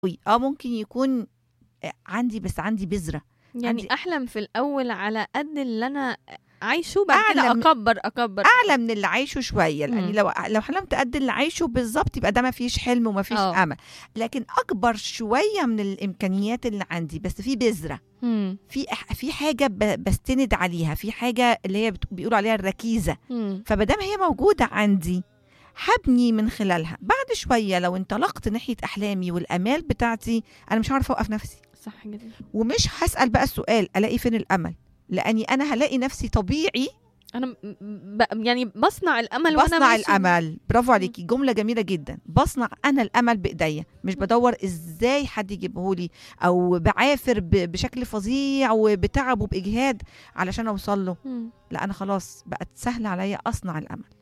أوي. آه ممكن يكون آآ عندي بس عندي بذرة، يعني عندي أحلم في الأول على قد اللي أنا عايشه بعد كده أعلى من أكبر، أكبر، أعلى من اللي عايشه شوية، لإني إمم. لو لو حلمت قد اللي عايشه بالضبط يبقى ده ما فيش حلم وما فيش آه. أمل، لكن أكبر شوية من الإمكانيات اللي عندي بس في بذرة، إمم، في أح في حاجة ب باستند عليها، في حاجة اللي هي بت بيقولوا عليها الركيزة، إمم. فما دام هي موجودة عندي هابني من خلالها، بعد شوية لو انطلقت ناحية أحلامي والآمال بتاعتي أنا مش هاعرف أوقف نفسي، صح جدًا. ومش هاسأل بقى السؤال ألاقي فين الأمل؟ لإني أنا هالاقي نفسي طبيعي أنا م م ب يعني باصنع الأمل وأنا باصنع ماشية. الأمل، برافو إمم. عليكِ، جملة جميلة جدًا، باصنع أنا الأمل بإيديّا، مش بادوّر إزاي حد يجيبه لي أو باعافر ب بشكل فظيع وبتعب وبإجهاد علشان أوصل له، إمم. لأ أنا خلاص بقت سهل عليّا أصنع الأمل.